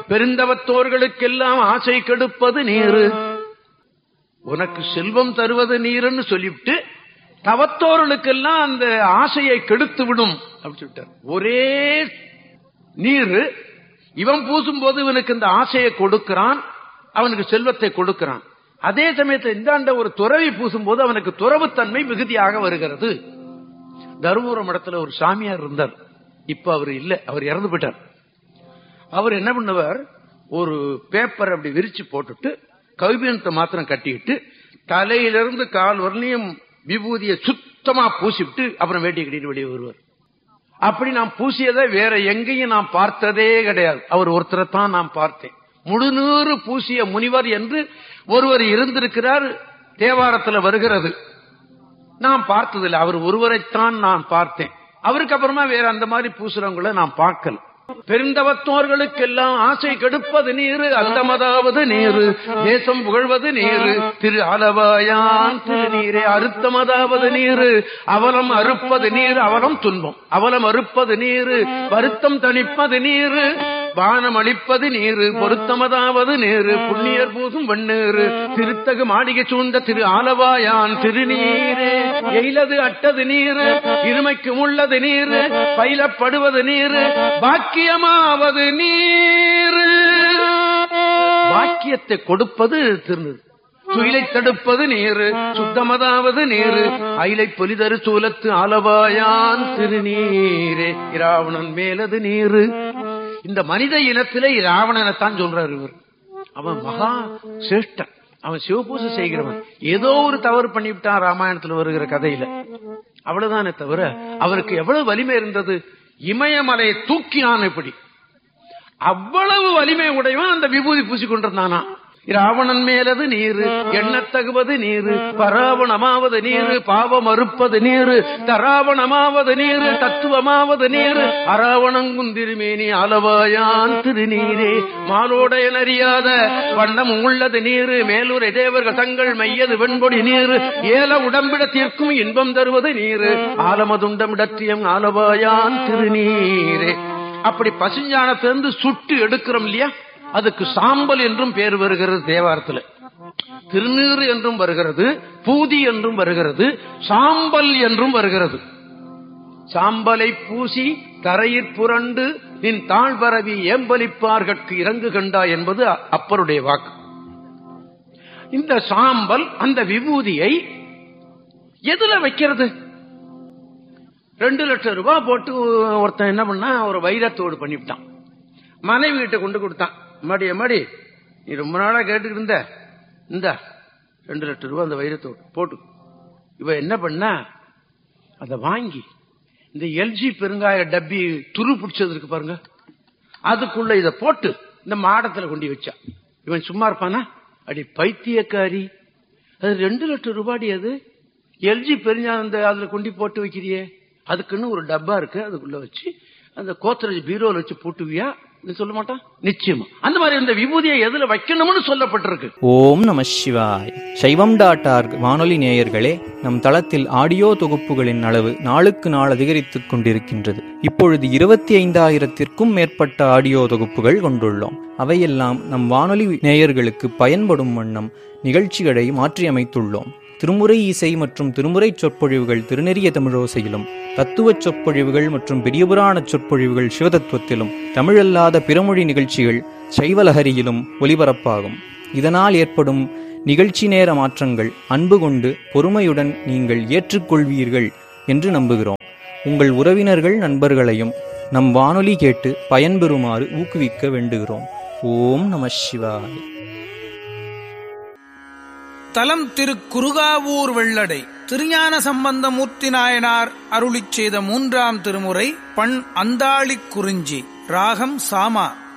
பெருந்தவத்தோர்களுக்கெல்லாம் ஆசை கெடுப்பது நீரு உனக்கு செல்வம் தருவது நீருன்னு சொல்லிவிட்டு தவத்தோர்களுக்கெல்லாம் அந்த ஆசையை கெடுத்து விடும் அப்படின்னு சொல்லிட்டார் ஒரே நீர் இவன் பூசும் போது இவனுக்கு இந்த ஆசையை கொடுக்கிறான் அவனுக்கு செல்வத்தை கொடுக்கிறான் அதே சமயத்தில் இந்தாண்ட ஒரு துறவி பூசும் போது அவனுக்கு துறவுத்தன்மை மிகுதியாக வருகிறது தருமபுரம் இடத்துல ஒரு சாமியார் இருந்தார் இப்ப அவர் இல்ல அவர் இறந்து போயிட்டார் அவர் என்ன பண்ணவர் ஒரு பேப்பர் அப்படி விரிச்சு போட்டுட்டு கவிபீனத்தை மாத்திரம் கட்டிக்கிட்டு தலையிலிருந்து கால் வரலையும் விபூதியை சுத்தமா பூசிவிட்டு அப்புறம் வேட்டியை கட்டிட்டு வெளியே வருவார் அப்படி நான் பூசியதை வேற எங்கேயும் நான் பார்த்ததே கிடையாது அவர் ஒருத்தரை தான் நான் பார்த்தேன் முழுநூறு பூசிய முனிவர் என்று ஒருவர் இருந்திருக்கிறார் தேவாரத்தில் வருகிறது நான் பார்த்ததில்லை அவர் ஒருவரைத்தான் நான் பார்த்தேன் அவருக்கு அப்புறமா வேற அந்த மாதிரி பூசுறவங்கள நான் பார்க்கல பெருந்தவத்தோர்களுக்கெல்லாம் ஆசை கெடுப்பது நீரு அந்தமதாவது நீரு தேசம் புகழ்வது நீரு திரு அளவாயான் திருநீரே அறுத்தமதாவது நீரு அவலம் அறுப்பது நீர் அவலம் துன்பம் அவலம் அறுப்பது நீரு வருத்தம் தணிப்பது நீரு பானம் அளிப்பது நீரு பொருத்தமதாவது நேரு புண்ணியர் பூசும் வெண்ணேறு திருத்தகு மாளிகை சூழ்ந்த திரு ஆலவாயான் திருநீரே எயிலது அட்டது நீரு இருமைக்கு உள்ளது நீரு பயிலப்படுவது நீரு பாக்கியமாவது நீரு பாக்கியத்தை கொடுப்பது திருநீர் துயிலை தடுப்பது நீரு சுத்தமதாவது நீரு அயிலை பொலிதரு சூலத்து ஆலவாயான் திருநீரே இராவணன் மேலது நீரு இந்த மனித இனத்திலே ராவணனைத்தான் சொல்றாரு இவர் அவன் மகா சிரேஷ்டன் அவன் சிவபூசை செய்கிறவன் ஏதோ ஒரு தவறு பண்ணிவிட்டான் ராமாயணத்துல வருகிற கதையில அவ்வளவுதானே தவிர அவருக்கு எவ்வளவு வலிமை இருந்தது இமயமலையை தூக்கினான் இப்படி அவ்வளவு வலிமை உடையவன் அந்த விபூதி பூசிக்கொண்டிருந்தானா ராவணன் மேலது நீரு எண்ணத்தகுவது நீரு பராவணமாவது நீரு பாவம் அறுப்பது நீரு தராவணமாவது நீரு தத்துவமாவது நீரு அராவணங்குந்திருமேனி அளவாயான் திருநீரே மாலோடையன் அறியாத வண்ணம் உள்ளது நீரு மேலூரை தேவர்கள் தங்கள் மையது வெண்பொடி நீரு ஏல உடம்பிட தீர்க்கும் இன்பம் தருவது நீரு ஆலமதுண்டமிடத்தியம் ஆலவாயான் திருநீரே அப்படி பசுஞ்சாணத்திலிருந்து சுட்டு எடுக்கிறோம் இல்லையா அதுக்கு சாம்பல் என்றும் பேர் வருகிறது தேவாரத்தில் திருநீறு என்றும் வருகிறது பூதி என்றும் வருகிறது சாம்பல் என்றும் வருகிறது சாம்பலை பூசி தரையிற் புரண்டு நின் தாழ்வரவி ஏம்பலிப்பார்கட்கு இறங்கு கண்டா என்பது அப்பருடைய வாக்கு இந்த சாம்பல் அந்த விபூதியை எதுல வைக்கிறது ரெண்டு லட்சம் ரூபாய் போட்டு ஒருத்தன் என்ன பண்ணா ஒரு வைரத்தோடு பண்ணிவிட்டான் மனைவி கிட்ட கொண்டு கொடுத்தான் மாடி மாடி நீ ரொம்ப நாளா கேட்டுக்கிட்டு இருந்த இந்த ரெண்டு லட்சம் ரூபாய் அந்த வைரத்தோடு போட்டு இவ என்ன பண்ணா அதை வாங்கி இந்த எல்ஜி பெருங்காய டப்பி துரு பிடிச்சது இருக்கு பாருங்க அதுக்குள்ள இதை போட்டு இந்த மாடத்துல கொண்டு வச்சா இவன் சும்மா இருப்பானா அடி பைத்தியக்காரி அது ரெண்டு லட்சம் ரூபாடி அது எல்ஜி பெருஞ்சா அந்த அதுல கொண்டு போட்டு வைக்கிறியே அதுக்குன்னு ஒரு டப்பா இருக்கு அதுக்குள்ள வச்சு அந்த கோத்ரேஜ் பீரோல வச்சு போட்டுவியா நீ சொல்ல மாட்டான் நிச்சயமா அந்த மாதிரி இந்த விபூதியை எதுல வைக்கணும்னு சொல்லப்பட்டிருக்கு ஓம் நம சிவாய் சைவம் டாட் ஆர்க் வானொலி நேயர்களே நம் தளத்தில் ஆடியோ தொகுப்புகளின் அளவு நாளுக்கு நாள் அதிகரித்துக் கொண்டிருக்கின்றது இப்பொழுது இருபத்தி ஐந்தாயிரத்திற்கும் மேற்பட்ட ஆடியோ தொகுப்புகள் கொண்டுள்ளோம் அவையெல்லாம் நம் வானொலி நேயர்களுக்கு பயன்படும் வண்ணம் நிகழ்ச்சிகளை மாற்றியமைத்துள்ளோம் திருமுறை இசை மற்றும் திருமுறை சொற்பொழிவுகள் திருநெறிய தமிழோசையிலும் தத்துவச் சொற்பொழிவுகள் மற்றும் பெரியபுராண சொற்பொழிவுகள் சிவதத்துவத்திலும் தமிழல்லாத பிறமொழி நிகழ்ச்சிகள் சைவலஹரியிலும் ஒலிபரப்பாகும் இதனால் ஏற்படும் நிகழ்ச்சி நேர மாற்றங்கள் அன்பு கொண்டு பொறுமையுடன் நீங்கள் ஏற்றுக்கொள்வீர்கள் என்று நம்புகிறோம் உங்கள் உறவினர்கள் நண்பர்களையும் நம் வானொலி கேட்டு பயன்பெறுமாறு ஊக்குவிக்க வேண்டுகிறோம் ஓம் நம சிவாய தலம் திரு குருகாவூர் வெள்ளடை திருஞான சம்பந்தமூர்த்தி நாயனார் அருளிச் செய்த மூன்றாம் திருமுறை பண் அந்தாளிக் குறிஞ்சி ராகம் சாமா